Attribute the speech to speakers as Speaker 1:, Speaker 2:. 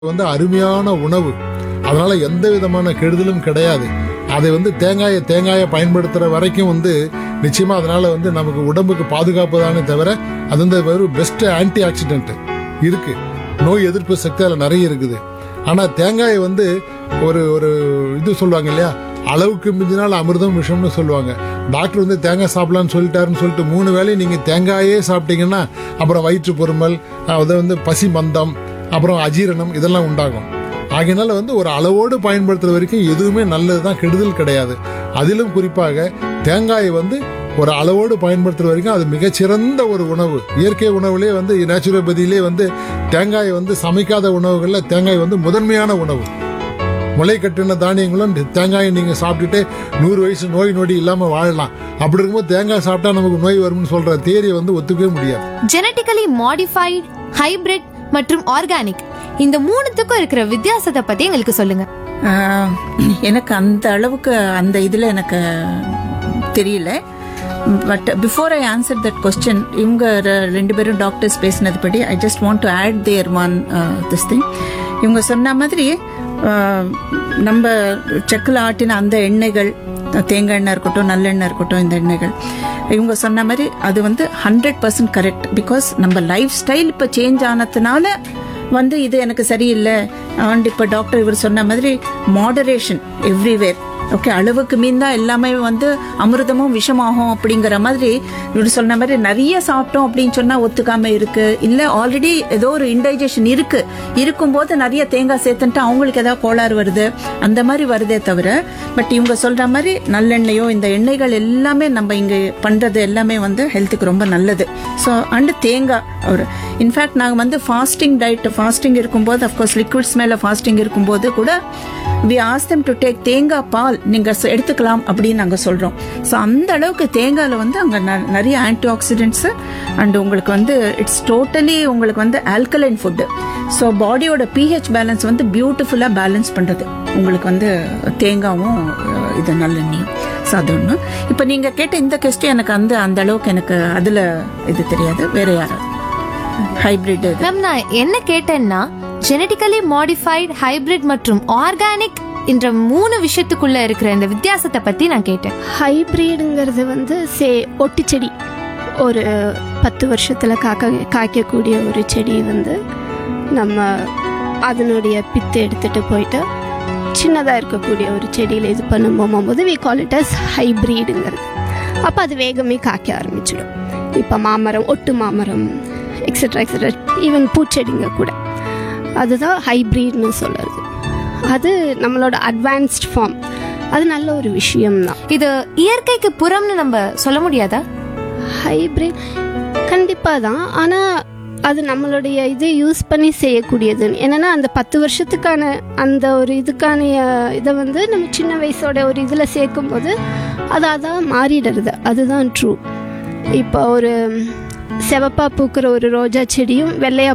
Speaker 1: வந்து அருமையான உணவு அதனால எந்த விதமான கெடுதலும் கிடையாது அதை வந்து தேங்காயை தேங்காயை பயன்படுத்துற வரைக்கும் வந்து நிச்சயமா அதனால வந்து நமக்கு உடம்புக்கு பாதுகாப்பு தானே தவிர அது வந்து வெறும் பெஸ்ட் ஆன்டி ஆக்சிடென்ட் இருக்கு நோய் எதிர்ப்பு சக்தி அதில் நிறைய இருக்குது ஆனா தேங்காயை வந்து ஒரு ஒரு இது சொல்லுவாங்க இல்லையா அளவுக்கு மிஞ்சினால் அமிர்தம் விஷம்னு சொல்லுவாங்க டாக்டர் வந்து தேங்காய் சாப்பிடலாம்னு சொல்லிட்டாருன்னு சொல்லிட்டு மூணு வேளையும் நீங்க தேங்காயே சாப்பிட்டீங்கன்னா அப்புறம் வயிற்று பொறுமல் அதை வந்து பசி மந்தம் அப்புறம் அஜீரணம் இதெல்லாம் உண்டாகும் ஆகையினால வந்து ஒரு அளவோடு பயன்படுத்துற வரைக்கும் எதுவுமே நல்லது தான் கெடுதல் கிடையாது அதிலும் குறிப்பாக தேங்காயை வந்து ஒரு அளவோடு பயன்படுத்துற வரைக்கும் அது மிகச்சிறந்த ஒரு உணவு இயற்கை உணவுலே வந்து நேச்சுரோபதியிலே வந்து தேங்காய் வந்து சமைக்காத உணவுகளில் தேங்காய் வந்து முதன்மையான உணவு முளை கட்டின தானியங்களும் தேங்காயை நீங்க சாப்பிட்டுட்டு நூறு வயசு நோய் நொடி இல்லாம வாழலாம் அப்படி இருக்கும்போது தேங்காய் சாப்பிட்டா நமக்கு நோய் வரும்னு சொல்ற தேரியை வந்து ஒத்துக்கவே முடியாது
Speaker 2: ஜெனட்டிக்கலி மாடிஃபைட் ஹைபிரிட் மற்றும் ஆர்கானிக் இந்த மூணுத்துக்கும் இருக்கிற வித்தியாசத்தை பத்தி எங்களுக்கு சொல்லுங்க
Speaker 3: ஆஹ், எனக்கு அந்த அளவுக்கு அந்த இதில் எனக்கு தெரியல but before I answer that question இவங்க ர- ரெண்டு பேரும் டாக்டர்ஸ் பேசினதுபடி I just want to add there one this thing இவங்க சொன்ன மாதிரி ஆஹ், நம்ம செக்கில் ஆட்டின அந்த எண்ணெய்கள் தேங்காய் எண்ணெய் இருக்கட்டும் நல்லெண்ணெய் இருக்கட்டும் இந்த எண்ணெய்கள் இவங்க சொன்ன மாதிரி அது வந்து ஹண்ட்ரட் பர்சன்ட் கரெக்ட் பிகாஸ் நம்ம லைஃப் ஸ்டைல் இப்போ சேஞ்ச் ஆனதுனால வந்து இது எனக்கு சரியில்லை அண்ட் இப்போ டாக்டர் இவர் சொன்ன மாதிரி மாடரேஷன் எவ்ரிவேர் ஓகே அளவுக்கு மீன் தான் எல்லாமே வந்து அமிர்தமும் விஷமாகும் அப்படிங்கிற மாதிரி இவர் சொன்ன மாதிரி நிறைய சாப்பிட்டோம் அப்படின்னு சொன்னா ஒத்துக்காம இருக்கு இல்ல ஆல்ரெடி ஏதோ ஒரு இன்டைஜஷன் இருக்கு இருக்கும்போது நிறைய தேங்காய் சேர்த்துட்டு அவங்களுக்கு ஏதாவது கோளாறு வருது அந்த மாதிரி வருதே தவிர பட் இவங்க சொல்ற மாதிரி நல்லெண்ணெயோ இந்த எண்ணெய்கள் எல்லாமே நம்ம இங்க பண்றது எல்லாமே வந்து ஹெல்த்துக்கு ரொம்ப நல்லது ஸோ அண்ட் தேங்காய் ஒரு இன்ஃபேக்ட் நாங்கள் வந்து ஃபாஸ்டிங் டயட் ஃபாஸ்டிங் இருக்கும்போது அஃப்கோர்ஸ் லிக்விட்ஸ் மேலே ஃபாஸ்டிங் இருக்கும்போது கூட we ask them to take தேங்காய் பால் நீங்கள் எடுத்துக்கலாம் அப்படின்னு நாங்கள் சொல்கிறோம் ஸோ அந்த அளவுக்கு தேங்காயில் வந்து அங்கே நிறைய ஆன்டி ஆக்சிடென்ட்ஸு அண்ட் உங்களுக்கு வந்து இட்ஸ் டோட்டலி உங்களுக்கு வந்து ஆல்கலைன் ஃபுட்டு ஸோ பாடியோட பிஹெச் பேலன்ஸ் வந்து பியூட்டிஃபுல்லாக பேலன்ஸ் பண்ணுறது உங்களுக்கு வந்து தேங்காவும் அஹ், இது நல்லெண்ணெயும் ஸோ அது ஒன்று இப்போ நீங்கள் கேட்ட இந்த கொஸ்டின் எனக்கு அந்த அந்த அளவுக்கு எனக்கு அதில் இது தெரியாது வேற யாராவது ஹைபிரிட் இது
Speaker 2: மேம் நான் என்ன கேட்டேன்னா ஜெனட்டிக்கலி மாடிஃபைட் ஹைபிரிட் மற்றும் ஆர்கானிக் என்ற மூணு விஷயத்துக்குள்ள இருக்கிற இந்த வித்தியாசத்தை பத்தி நான் கேட்டேன்
Speaker 4: ஹைப்ரிடுங்கிறது வந்து சே ஒட்டு செடி ஒரு பத்து வருஷத்தில் காக்க காய்க்கக்கூடிய ஒரு செடி வந்து நம்ம அதனுடைய பித்து எடுத்துட்டு போயிட்டு சின்னதாக இருக்கக்கூடிய ஒரு செடியில் இது பண்ணும் போகும்போது வி கால் இட் அஸ் ஹைப்ரிடுங்கிறது அப்போ அது வேகமே காய்க்க ஆரம்பிச்சிடும் இப்போ மாமரம் ஒட்டு மாமரம் எக்ஸட்ரா எக்ஸட்ரா ஈவன் பூச்செடிங்க கூட அதுதான் ஹைப்ரிட்னு சொல்லுறது அது நம்மளோட அட்வான்ஸ்ட் ஃபார்ம் அது நல்ல ஒரு விஷயம்தான்
Speaker 2: இது இயற்கைக்கு புறம்னு நம்ம சொல்ல முடியாதா
Speaker 4: ஹைப்ரிட் கண்டிப்பாக தான் ஆனால் அது நம்மளுடைய இதை யூஸ் பண்ணி செய்யக்கூடியது என்னன்னா அந்த பத்து வருஷத்துக்கான அந்த ஒரு இதுக்கான அஹ், இதை வந்து நம்ம சின்ன வயசோட ஒரு இதில் சேர்க்கும்போது அது அதான் மாறிடுறது அதுதான் ட்ரூ இப்போ ஒரு செவப்பா பூக்கிற ஒரு ரோஜா செடியும் வெள்ளையா